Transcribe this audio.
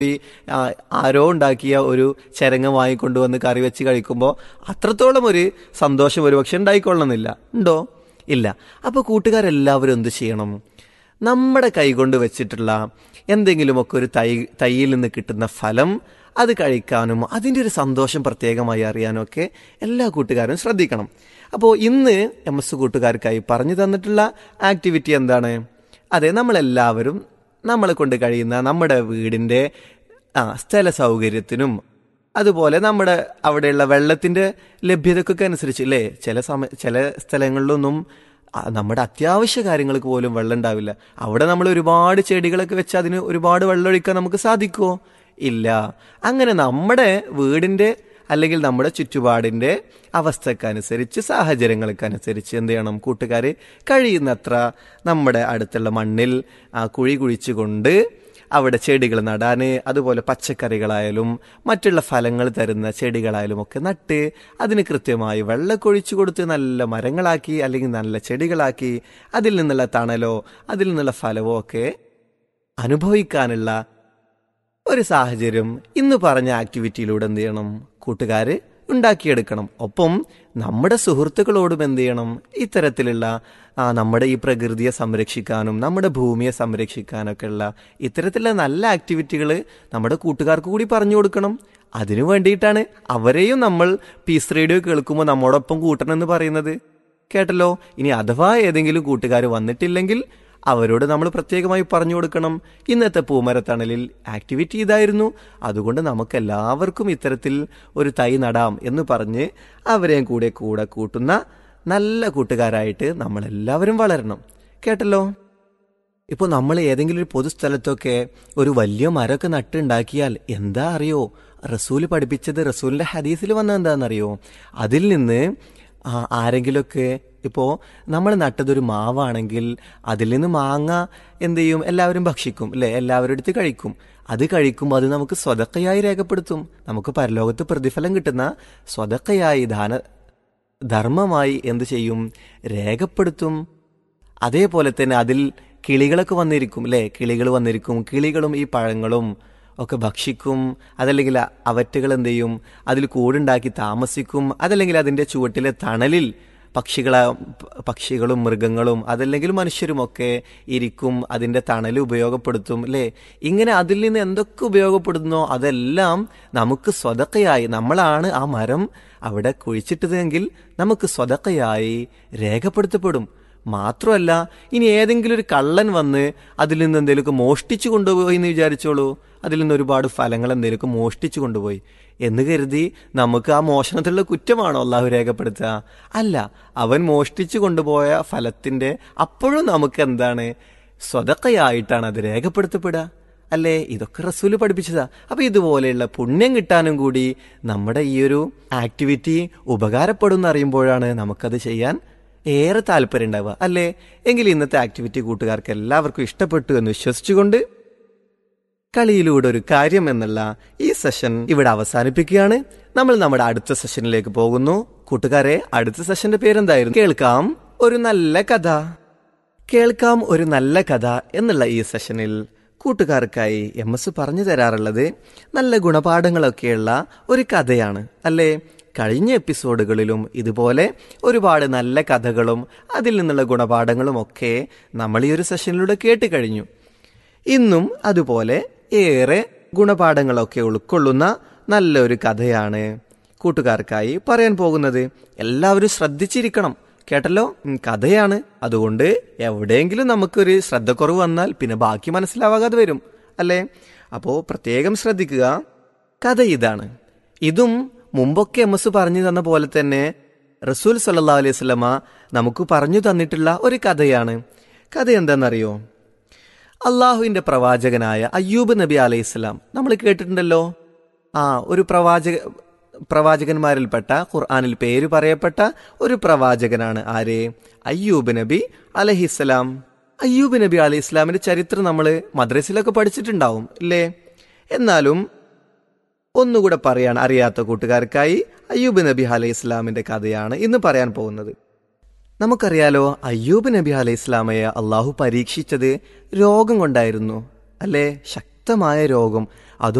ഈ ആ, ആരോ ഉണ്ടാക്കിയ ഒരു ചരങ്ങ വാങ്ങിക്കൊണ്ടുവന്ന് കറി വെച്ച് കഴിക്കുമ്പോൾ അത്രത്തോളം ഒരു സന്തോഷം ഒരുപക്ഷെ ഉണ്ടായിക്കൊള്ളണമെന്നില്ല ഉണ്ടോ ഇല്ല അപ്പോൾ കൂട്ടുകാരെല്ലാവരും എന്ത് ചെയ്യണം നമ്മുടെ കൈകൊണ്ട് വെച്ചിട്ടുള്ള എന്തെങ്കിലുമൊക്കെ ഒരു തൈ തൈയിൽ നിന്ന് കിട്ടുന്ന ഫലം അത് കഴിക്കാനും അതിൻ്റെ ഒരു സന്തോഷം പ്രത്യേകമായി അറിയാനും ഒക്കെ എല്ലാ കൂട്ടുകാരും ശ്രദ്ധിക്കണം അപ്പോൾ ഇന്ന് എം എസ് കൂട്ടുകാർക്കായി പറഞ്ഞു തന്നിട്ടുള്ള ആക്ടിവിറ്റി എന്താണ് അതെ നമ്മളെല്ലാവരും നമ്മളെ കൊണ്ട് കഴിയുന്ന നമ്മുടെ വീടിൻ്റെ ആ സ്ഥല സൗകര്യത്തിനും അതുപോലെ നമ്മുടെ അവിടെയുള്ള വെള്ളത്തിൻ്റെ ലഭ്യതക്കൊക്കെ അനുസരിച്ച് അല്ലേ ചില സമയ ചില സ്ഥലങ്ങളിലൊന്നും ആ, നമ്മുടെ അത്യാവശ്യ കാര്യങ്ങൾക്ക് പോലും വെള്ളം ഉണ്ടാവില്ല അവിടെ നമ്മൾ ഒരുപാട് ചെടികളൊക്കെ വെച്ച് അതിന് ഒരുപാട് വെള്ളം ഒഴിക്കാൻ നമുക്ക് സാധിക്കുമോ ഇല്ല അങ്ങനെ നമ്മുടെ വീടിൻ്റെ അല്ലെങ്കിൽ നമ്മുടെ ചുറ്റുപാടിൻ്റെ അവസ്ഥക്കനുസരിച്ച് സാഹചര്യങ്ങൾക്കനുസരിച്ച് എന്ത് ചെയ്യണം കൂട്ടുകാർ കഴിയുന്നത്ര നമ്മുടെ അടുത്തുള്ള മണ്ണിൽ ആ, കുഴി കുഴിച്ചുകൊണ്ട് അവിടെ ചെടികൾ നടാൻ അതുപോലെ പച്ചക്കറികളായാലും മറ്റുള്ള ഫലങ്ങൾ തരുന്ന ചെടികളായാലും ഒക്കെ നട്ട് അതിന് കൃത്യമായി വെള്ളക്കൊഴിച്ചു കൊടുത്ത് നല്ല മരങ്ങളാക്കി അല്ലെങ്കിൽ നല്ല ചെടികളാക്കി അതിൽ നിന്നുള്ള തണലോ അതിൽ നിന്നുള്ള ഫലമോ ഒക്കെ അനുഭവിക്കാനുള്ള ഒരു സാഹചര്യം ഇന്ന് പറഞ്ഞ ആക്ടിവിറ്റിയിലൂടെ എന്ത് ചെയ്യണം കൂട്ടുകാർ ഉണ്ടാക്കിയെടുക്കണം ഒപ്പം നമ്മുടെ സുഹൃത്തുക്കളോടും എന്ത് ചെയ്യണം ഇത്തരത്തിലുള്ള ആ, നമ്മുടെ ഈ പ്രകൃതിയെ സംരക്ഷിക്കാനും നമ്മുടെ ഭൂമിയെ സംരക്ഷിക്കാനൊക്കെ ഉള്ള ഇത്തരത്തിലുള്ള നല്ല ആക്ടിവിറ്റികൾ നമ്മുടെ കൂട്ടുകാർക്ക് കൂടി പറഞ്ഞു കൊടുക്കണം അതിനു വേണ്ടിയിട്ടാണ് അവരെയും നമ്മൾ പീസ് റേഡിയോ കേൾക്കുമ്പോൾ നമ്മോടൊപ്പം കൂട്ടണമെന്ന് പറയുന്നത് കേട്ടല്ലോ ഇനി അഥവാ ഏതെങ്കിലും കൂട്ടുകാർ വന്നിട്ടില്ലെങ്കിൽ അവരോട് നമ്മൾ പ്രത്യേകമായി പറഞ്ഞു കൊടുക്കണം ഇന്നത്തെ പൂമരത്തണലിൽ ആക്ടിവിറ്റി ഇതായിരുന്നു അതുകൊണ്ട് നമുക്ക് എല്ലാവർക്കും ഇത്തരത്തിൽ ഒരു തൈ നടാം എന്ന് പറഞ്ഞ് അവരെയും കൂടെ കൂടെ കൂട്ടുന്ന നല്ല കൂട്ടുകാരായിട്ട് നമ്മളെല്ലാവരും വളരണം കേട്ടല്ലോ ഇപ്പോൾ നമ്മൾ ഏതെങ്കിലും ഒരു പൊതുസ്ഥലത്തൊക്കെ ഒരു വലിയ മരമൊക്കെ നട്ടുണ്ടാക്കിയാൽ എന്താ അറിയോ റസൂല് പഠിപ്പിച്ചത് റസൂലിൻ്റെ ഹദീസിൽ വന്ന എന്താണെന്നറിയോ അതിൽ നിന്ന് ആ, ആരെങ്കിലുമൊക്കെ ഇപ്പോൾ നമ്മൾ നട്ടതൊരു മാവാണെങ്കിൽ അതിൽ നിന്ന് മാങ്ങ എന്ത് ചെയ്യും എല്ലാവരും ഭക്ഷിക്കും അല്ലേ എല്ലാവരും എടുത്ത് കഴിക്കും അത് കഴിക്കുമ്പോൾ അത് നമുക്ക് സ്വതക്കയായി രേഖപ്പെടുത്തും നമുക്ക് പരലോകത്ത് പ്രതിഫലം കിട്ടുന്ന സ്വതക്കയായി ദാന ധർമ്മമായി എന്ത് ചെയ്യും രേഖപ്പെടുത്തും അതേപോലെ തന്നെ അതിൽ കിളികളൊക്കെ വന്നിരിക്കും അല്ലേ കിളികൾ വന്നിരിക്കും കിളികളും ഈ പഴങ്ങളും ഒക്കെ ഭക്ഷിക്കും അതല്ലെങ്കിൽ അവറ്റകൾ എന്ത് ചെയ്യും അതിൽ കൂടുണ്ടാക്കി താമസിക്കും അതല്ലെങ്കിൽ അതിൻ്റെ ചുവട്ടിലെ തണലിൽ പക്ഷികളെ പക്ഷികളും മൃഗങ്ങളും അതല്ലെങ്കിൽ മനുഷ്യരുമൊക്കെ ഇരിക്കും അതിൻ്റെ തണൽ ഉപയോഗപ്പെടുത്തും അല്ലേ ഇങ്ങനെ അതിൽ നിന്ന് എന്തൊക്കെ ഉപയോഗപ്പെടുന്നോ അതെല്ലാം നമുക്ക് സ്വതക്കയായി നമ്മളാണ് ആ മരം അവിടെ കുഴിച്ചിട്ടതെങ്കിൽ നമുക്ക് സ്വതക്കയായി രേഖപ്പെടുത്തപ്പെടും മാത്രമല്ല ഇനി ഏതെങ്കിലും ഒരു കള്ളൻ വന്ന് അതിൽ നിന്ന് എന്തെങ്കിലുമൊക്കെ മോഷ്ടിച്ചു കൊണ്ടുപോയി എന്ന് വിചാരിച്ചോളൂ അതിൽ നിന്ന് ഒരുപാട് ഫലങ്ങൾ എന്തെങ്കിലുമൊക്കെ മോഷ്ടിച്ചു കൊണ്ടുപോയി എന്ന് കരുതി നമുക്ക് ആ മോഷണത്തിലുള്ള കുറ്റമാണോ അള്ളാഹു രേഖപ്പെടുത്തുക അല്ല അവൻ മോഷ്ടിച്ചു കൊണ്ടുപോയ ഫലത്തിന്റെ അപ്പോഴും നമുക്ക് എന്താണ് സ്വതക്കയായിട്ടാണ് അത് രേഖപ്പെടുത്തപ്പെടുക അല്ലേ ഇതൊക്കെ റസൂല് പഠിപ്പിച്ചതാ അപ്പൊ ഇതുപോലെയുള്ള പുണ്യം കിട്ടാനും കൂടി നമ്മുടെ ഈ ഒരു ആക്ടിവിറ്റി ഉപകാരപ്പെടും എന്നറിയുമ്പോഴാണ് നമുക്കത് ചെയ്യാൻ ഏറെ താല്പര്യം ഉണ്ടാവുക അല്ലേ എങ്കിൽ ഇന്നത്തെ ആക്ടിവിറ്റി കൂട്ടുകാർക്ക് എല്ലാവർക്കും ഇഷ്ടപ്പെട്ടു എന്ന് വിശ്വസിച്ചുകൊണ്ട് കളിയിലൂടെ ഒരു കാര്യം എന്നുള്ള ഈ സെഷൻ ഇവിടെ അവസാനിപ്പിക്കുകയാണ് നമ്മൾ നമ്മുടെ അടുത്ത സെഷനിലേക്ക് പോകുന്നു കൂട്ടുകാരെ അടുത്ത സെഷന്റെ പേരെന്തായിരുന്നു കേൾക്കാം ഒരു നല്ല കഥ കേൾക്കാം ഒരു നല്ല കഥ എന്നുള്ള ഈ സെഷനിൽ കൂട്ടുകാർക്കായി എം എസ് പറഞ്ഞു തരാറുള്ളത് നല്ല ഗുണപാഠങ്ങളൊക്കെയുള്ള ഒരു കഥയാണ് അല്ലേ കഴിഞ്ഞ എപ്പിസോഡുകളിലും ഇതുപോലെ ഒരുപാട് നല്ല കഥകളും അതിൽ നിന്നുള്ള ഗുണപാഠങ്ങളും ഒക്കെ നമ്മൾ ഈ ഒരു സെഷനിലൂടെ കേട്ട് കഴിഞ്ഞു ഇന്നും അതുപോലെ ഏറെ ഗുണപാഠങ്ങളൊക്കെ ഉൾക്കൊള്ളുന്ന നല്ലൊരു കഥയാണ് കൂട്ടുകാർക്കായി പറയാൻ പോകുന്നത് എല്ലാവരും ശ്രദ്ധിച്ചിരിക്കണം കേട്ടല്ലോ ഉം, കഥയാണ് അതുകൊണ്ട് എവിടെയെങ്കിലും നമുക്കൊരു ശ്രദ്ധക്കുറവ് വന്നാൽ പിന്നെ ബാക്കി മനസ്സിലാവാതെ വരും അല്ലേ അപ്പോൾ പ്രത്യേകം ശ്രദ്ധിക്കുക കഥ ഇതാണ് ഇതും മുമ്പൊക്കെ എം എസ് പറഞ്ഞു തന്ന പോലെ തന്നെ റസൂൽ സല്ലാ അലൈഹി സ്വലമ നമുക്ക് പറഞ്ഞു തന്നിട്ടുള്ള ഒരു കഥയാണ് കഥ എന്താണെന്നറിയോ അള്ളാഹുവിന്റെ പ്രവാചകനായ അയ്യൂബ് നബി അലൈഹി സ്വലാം നമ്മൾ കേട്ടിട്ടുണ്ടല്ലോ ആ ഒരു പ്രവാചക പ്രവാചകന്മാരിൽപ്പെട്ട ഖുർആാനിൽ പേര് പറയപ്പെട്ട ഒരു പ്രവാചകനാണ് ആര് അയ്യൂബ് നബി അലഹിസ്സലാം അയ്യൂബ് നബി അലൈഹി ഇസ്ലാമിന്റെ ചരിത്രം നമ്മൾ മദ്രസിലൊക്കെ പഠിച്ചിട്ടുണ്ടാവും ഇല്ലേ എന്നാലും ഒന്നുകൂടെ പറയാൻ അറിയാത്ത കൂട്ടുകാർക്കായി അയ്യൂബ് നബി അലൈഹി ഇസ്ലാമിന്റെ കഥയാണ് ഇന്ന് പറയാൻ പോകുന്നത് നമുക്കറിയാലോ അയ്യൂബ് നബി അലൈഹി ഇസ്ലാമയെ അള്ളാഹു പരീക്ഷിച്ചത് രോഗം കൊണ്ടായിരുന്നു അല്ലേ ശക്തമായ വ്യത്യസ്തമായ രോഗം അതും